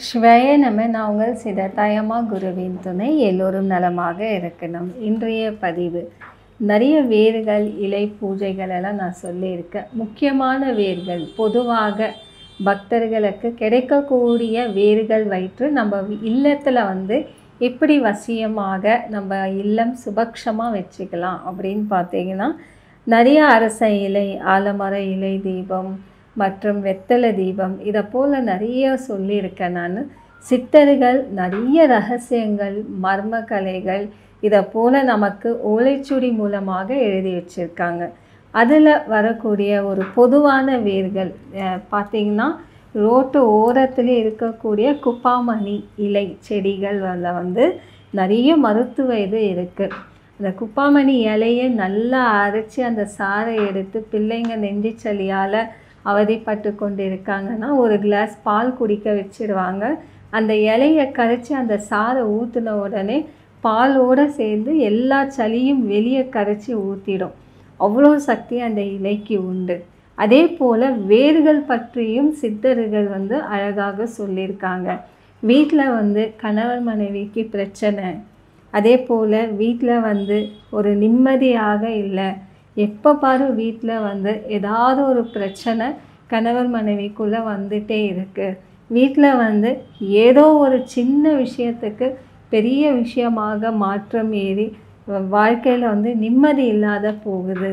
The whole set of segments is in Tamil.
சிவாய நம்ம நான் உங்கள் சிதத்தாயமா குருவின் துணை எல்லோரும் நலமாக இருக்கணும் இன்றைய பதிவு நிறைய வேர்கள் இலை பூஜைகள் எல்லாம் நான் சொல்லியிருக்கேன் முக்கியமான வேர்கள் பொதுவாக பக்தர்களுக்கு கிடைக்கக்கூடிய வேர்கள் வைத்து நம்ம இல்லத்தில் வந்து எப்படி வசியமாக நம்ம இல்லம் சுபக்ஷமாக வச்சுக்கலாம் அப்படின்னு பார்த்தீங்கன்னா நிறைய அரச இலை ஆலமர இலை தீபம் மற்றும் வெத்தலை தீபம் இதை போல் நிறைய சொல்லியிருக்கேன் நான் சித்தர்கள் நிறைய ரகசியங்கள் மர்ம கலைகள் இதை போல் நமக்கு ஓலைச்சுடி மூலமாக எழுதி வச்சுருக்காங்க அதில் வரக்கூடிய ஒரு பொதுவான வேர்கள் பார்த்திங்கன்னா ரோட்டு ஓரத்தில் இருக்கக்கூடிய குப்பாமணி இலை செடிகள் அதில் வந்து நிறைய மருத்துவ இது இருக்குது அந்த குப்பாமணி இலையை நல்லா அரைச்சி அந்த சாறை எடுத்து பிள்ளைங்க நெஞ்சு சளியால் அவதிப்பட்டு கொண்டு இருக்காங்கன்னா ஒரு கிளாஸ் பால் குடிக்க வச்சிடுவாங்க அந்த இலையை கரைச்சி அந்த சாறை ஊற்றின உடனே பாலோடு சேர்ந்து எல்லா சளியும் வெளியே கரைச்சி ஊற்றிடும் அவ்வளோ சக்தி அந்த இலைக்கு உண்டு அதே போல் வேர்கள் பற்றியும் சித்தர்கள் வந்து அழகாக சொல்லியிருக்காங்க வீட்டில் வந்து கணவன் மனைவிக்கு பிரச்சனை அதே போல் வீட்டில் வந்து ஒரு நிம்மதியாக இல்லை எப்போ பாரு வீட்டில் வந்து ஏதாவது ஒரு பிரச்சனை கணவர் மனைவிக்குள்ளே வந்துட்டே இருக்குது வீட்டில் வந்து ஏதோ ஒரு சின்ன விஷயத்துக்கு பெரிய விஷயமாக மாற்றம் ஏறி வாழ்க்கையில் வந்து நிம்மதி இல்லாத போகுது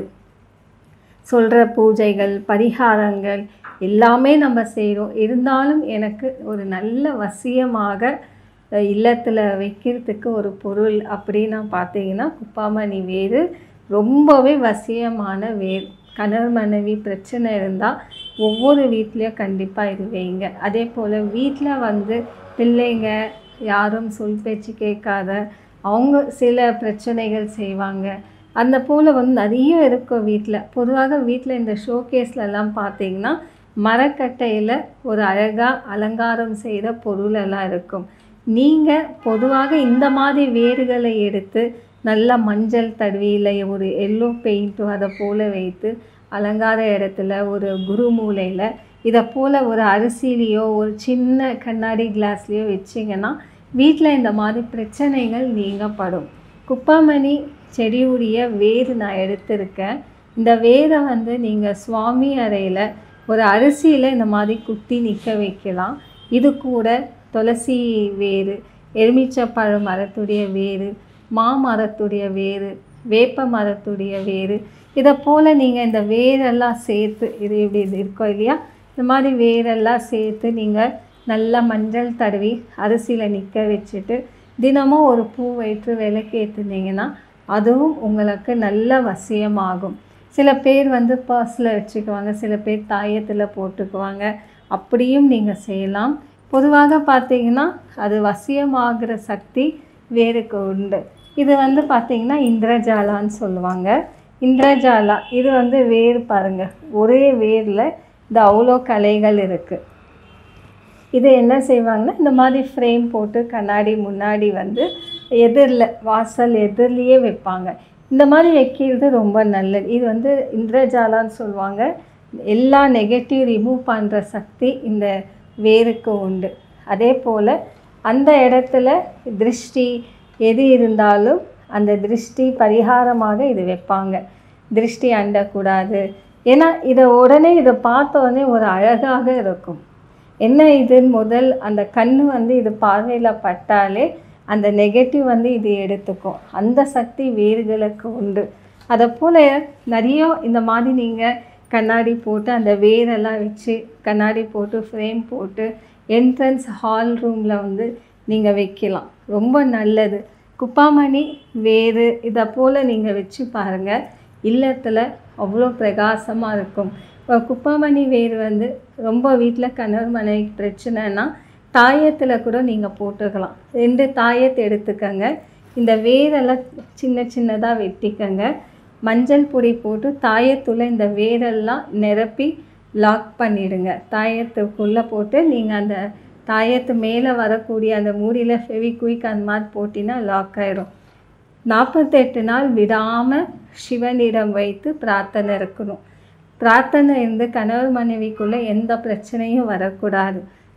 சொல்கிற பூஜைகள் பரிகாரங்கள் எல்லாமே நம்ம செய்கிறோம் இருந்தாலும் எனக்கு ஒரு நல்ல வசியமாக இல்லத்தில் வைக்கிறதுக்கு ஒரு பொருள் அப்படின்னு பார்த்தீங்கன்னா குப்பாமணி வேறு ரொம்பவே வசியமான வேர் கணவர் மனைவி பிரச்சனை இருந்தால் ஒவ்வொரு வீட்லேயும் கண்டிப்பாக இது வைங்க அதே போல் வீட்டில் வந்து பிள்ளைங்க யாரும் சொல் பேச்சு கேட்காத அவங்க சில பிரச்சனைகள் செய்வாங்க அந்த போல் வந்து நிறைய இருக்கும் வீட்டில் பொதுவாக வீட்டில் இந்த ஷோகேஸ்லலாம் பார்த்தீங்கன்னா மரக்கட்டையில் ஒரு அழகாக அலங்காரம் செய்கிற பொருளெல்லாம் இருக்கும் நீங்கள் பொதுவாக இந்த மாதிரி வேர்களை எடுத்து நல்லா மஞ்சள் தடவி இல்லை ஒரு எல்லோ பெயிண்ட்டோ அதை போல் வைத்து அலங்கார இடத்துல ஒரு குரு மூலையில் இதை போல் ஒரு அரிசிலேயோ ஒரு சின்ன கண்ணாடி கிளாஸ்லேயோ வச்சிங்கன்னா வீட்டில் இந்த மாதிரி பிரச்சனைகள் நீங்கப்படும் குப்பாமணி செடியுடைய வேர் நான் எடுத்திருக்கேன் இந்த வேரை வந்து நீங்கள் சுவாமி அறையில் ஒரு அரிசியில் இந்த மாதிரி குத்தி நிற்க வைக்கலாம் இது கூட துளசி வேறு எலுமிச்சப்பழ மரத்துடைய வேறு மாமரத்துடைய வேறு வேப்ப மரத்துடைய வேறு இதை போல் நீங்கள் இந்த வேரெல்லாம் சேர்த்து இது இப்படி இது இருக்கோம் இல்லையா இந்த மாதிரி வேரெல்லாம் சேர்த்து நீங்கள் நல்லா மஞ்சள் தடவி அரிசியில் நிற்க வச்சுட்டு தினமும் ஒரு பூ வைத்து விளக்கேற்றுனீங்கன்னா அதுவும் உங்களுக்கு நல்ல வசியமாகும் சில பேர் வந்து பர்ஸில் வச்சுக்குவாங்க சில பேர் தாயத்தில் போட்டுக்குவாங்க அப்படியும் நீங்கள் செய்யலாம் பொதுவாக பார்த்தீங்கன்னா அது வசியமாகிற சக்தி வேருக்கு உண்டு இது வந்து பார்த்திங்கன்னா இந்திரஜாலான்னு சொல்லுவாங்க இந்திரஜாலா இது வந்து வேர் பாருங்கள் ஒரே வேரில் இந்த அவ்வளோ கலைகள் இருக்குது இது என்ன செய்வாங்கன்னா இந்த மாதிரி ஃப்ரேம் போட்டு கண்ணாடி முன்னாடி வந்து எதிரில் வாசல் எதிர்லேயே வைப்பாங்க இந்த மாதிரி வைக்கிறது ரொம்ப நல்லது இது வந்து இந்திரஜாலான்னு சொல்லுவாங்க எல்லா நெகட்டிவ் ரிமூவ் பண்ணுற சக்தி இந்த வேருக்கு உண்டு அதே போல் அந்த இடத்துல திருஷ்டி எது இருந்தாலும் அந்த திருஷ்டி பரிகாரமாக இது வைப்பாங்க திருஷ்டி அண்டக்கூடாது ஏன்னா இதை உடனே இதை பார்த்த உடனே ஒரு அழகாக இருக்கும் என்ன இதுன்னு முதல் அந்த கண் வந்து இது பார்வையில் பட்டாலே அந்த நெகட்டிவ் வந்து இது எடுத்துக்கும் அந்த சக்தி வேர்களுக்கு உண்டு அதை போல் நிறைய இந்த மாதிரி நீங்கள் கண்ணாடி போட்டு அந்த வேரெல்லாம் வச்சு கண்ணாடி போட்டு ஃப்ரேம் போட்டு என்ட்ரன்ஸ் ஹால் ரூமில் வந்து நீங்கள் வைக்கலாம் ரொம்ப நல்லது குப்பாமணி வேறு இதை போல் நீங்கள் வச்சு பாருங்கள் இல்லத்தில் அவ்வளோ பிரகாசமாக இருக்கும் இப்போ குப்பாமணி வேர் வந்து ரொம்ப வீட்டில் கணவர் மனைவி பிரச்சனைனா தாயத்தில் கூட நீங்கள் போட்டுக்கலாம் ரெண்டு தாயத்தை எடுத்துக்கங்க இந்த வேரெல்லாம் சின்ன சின்னதாக வெட்டிக்கங்க மஞ்சள் பொடி போட்டு தாயத்துள்ள இந்த வேரெல்லாம் நிரப்பி லாக் பண்ணிடுங்க தாயத்துக்குள்ளே போட்டு நீங்கள் அந்த தாயத்து மேலே வரக்கூடிய அந்த மூடியில் ஃபெவிக்விக் அந்த மாதிரி போட்டினா லாக் ஆகிடும் நாற்பத்தெட்டு நாள் விடாமல் சிவனிடம் வைத்து பிரார்த்தனை இருக்கணும் பிரார்த்தனை இருந்து கணவர் மனைவிக்குள்ளே எந்த பிரச்சனையும் வரக்கூடாது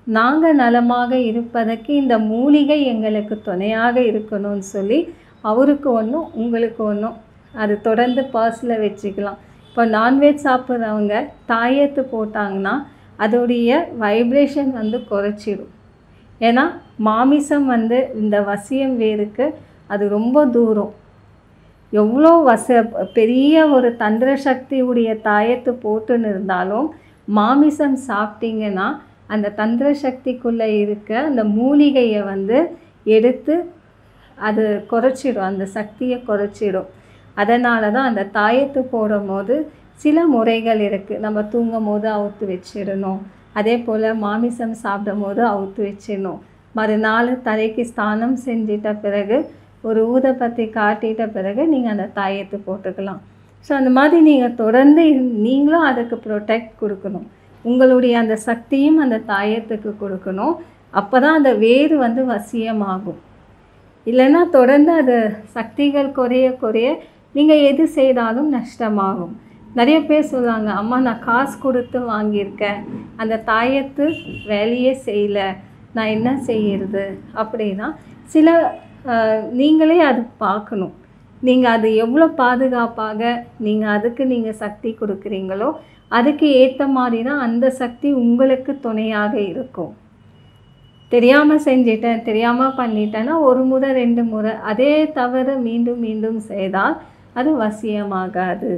நாங்கள் நலமாக இருப்பதற்கு இந்த மூலிகை எங்களுக்கு துணையாக இருக்கணும்னு சொல்லி அவருக்கு ஒன்றும் உங்களுக்கு ஒன்றும் அது தொடர்ந்து பர்ஸில் வச்சுக்கலாம் இப்போ நான்வெஜ் சாப்பிட்றவங்க தாயத்து போட்டாங்கன்னா அதோடைய வைப்ரேஷன் வந்து குறைச்சிடும் ஏன்னா மாமிசம் வந்து இந்த வசியம் வேருக்கு அது ரொம்ப தூரம் எவ்வளோ வச பெரிய ஒரு தந்திர சக்தி உடைய தாயத்து போட்டுன்னு இருந்தாலும் மாமிசம் சாப்பிட்டீங்கன்னா அந்த தந்திர சக்திக்குள்ளே இருக்க அந்த மூலிகையை வந்து எடுத்து அது குறைச்சிடும் அந்த சக்தியை குறைச்சிடும் அதனால தான் அந்த தாயத்து போடும் போது சில முறைகள் இருக்குது நம்ம தூங்கும் போது அவுத்து வச்சிடணும் அதே போல் மாமிசம் சாப்பிடும் போது அவுத்து வச்சிடணும் மறுநாள் தலைக்கு ஸ்நானம் செஞ்சிட்ட பிறகு ஒரு ஊதப்பத்தி காட்டிட்ட பிறகு நீங்கள் அந்த தாயத்து போட்டுக்கலாம் ஸோ அந்த மாதிரி நீங்கள் தொடர்ந்து இரு- நீங்களும் அதுக்கு ப்ரொடெக்ட் கொடுக்கணும் உங்களுடைய அந்த சக்தியும் அந்த தாயத்துக்கு கொடுக்கணும் அப்போ தான் அந்த வேர் வந்து வசியமாகும் இல்லைன்னா தொடர்ந்து அது சக்திகள் குறைய குறைய நீங்கள் எது செய்தாலும் நஷ்டமாகும் நிறைய பேர் சொல்லுவாங்க அம்மா நான் காசு கொடுத்து வாங்கியிருக்கேன் அந்த தாயத்து வேலையே செய்யலை நான் என்ன செய்யறது அப்படின்னா சில ஆஹ், நீங்களே அது பார்க்கணும் நீங்கள் அது எவ்வளோ பாதுகாப்பாக நீங்கள் அதுக்கு நீங்கள் சக்தி கொடுக்குறீங்களோ அதுக்கு ஏற்ற மாதிரி தான் அந்த சக்தி உங்களுக்கு துணையாக இருக்கும் தெரியாமல் செஞ்சிட்டேன் தெரியாமல் பண்ணிட்டேன்னா ஒரு முறை ரெண்டு முறை அதே தவறு மீண்டும் மீண்டும் செய்தால் அது வசியமாகாது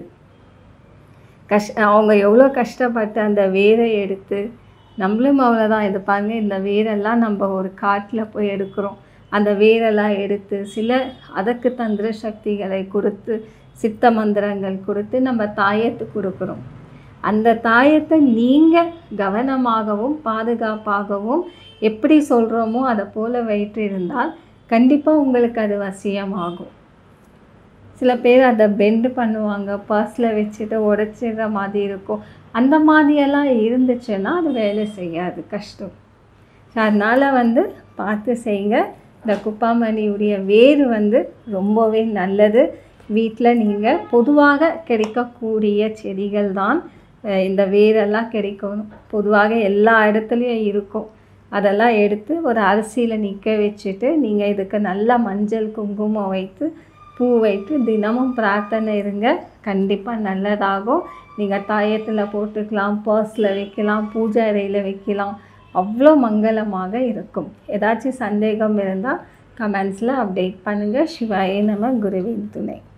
கஷ் அவங்க எவ்வளோ கஷ்டப்பட்டு அந்த வேரை எடுத்து நம்மளும் அவ்வளோதான் இது பாருங்க இந்த வேரெல்லாம் நம்ம ஒரு காட்டில் போய் எடுக்கிறோம் அந்த வேரெல்லாம் எடுத்து சில அதற்கு தந்திர சக்திகளை கொடுத்து சித்த மந்திரங்கள் கொடுத்து நம்ம தாயத்து கொடுக்குறோம் அந்த தாயத்தை நீங்கள் கவனமாகவும் பாதுகாப்பாகவும் எப்படி சொல்கிறோமோ அதை போல் வைத்திருந்தால் கண்டிப்பாக உங்களுக்கு அது வசியமாகும் சில பேர் அதை பெண்டு பண்ணுவாங்க பர்ஸில் வச்சுட்டு உடச்சிடுற மாதிரி இருக்கும் அந்த மாதிரியெல்லாம் இருந்துச்சுன்னா அது வேலை செய்யாது கஷ்டம் ஸோ அதனால் வந்து பார்த்து செய்யுங்க இந்த குப்பாமணியுடைய வேர் வந்து ரொம்பவே நல்லது வீட்டில் நீங்கள் பொதுவாக கிடைக்கக்கூடிய செடிகள் தான் அஹ், இந்த வேரெல்லாம் கிடைக்கணும் பொதுவாக எல்லா இடத்துலையும் இருக்கும் அதெல்லாம் எடுத்து ஒரு அரிசியில் நிற்க வச்சுட்டு நீங்கள் இதுக்கு நல்லா மஞ்சள் குங்குமம் வைத்து பூ வைத்து தினமும் பிரார்த்தனை இருங்க கண்டிப்பாக நல்லதாகும் நீங்கள் தாயத்தில் போட்டுக்கலாம் பர்ஸில் வைக்கலாம் பூஜை அறையில் வைக்கலாம் அவ்வளோ மங்களமாக இருக்கும் ஏதாச்சும் சந்தேகம் இருந்தால் கமெண்ட்ஸில் அப்டேட் பண்ணுங்கள் சிவாயே நம்ம குருவின் துணை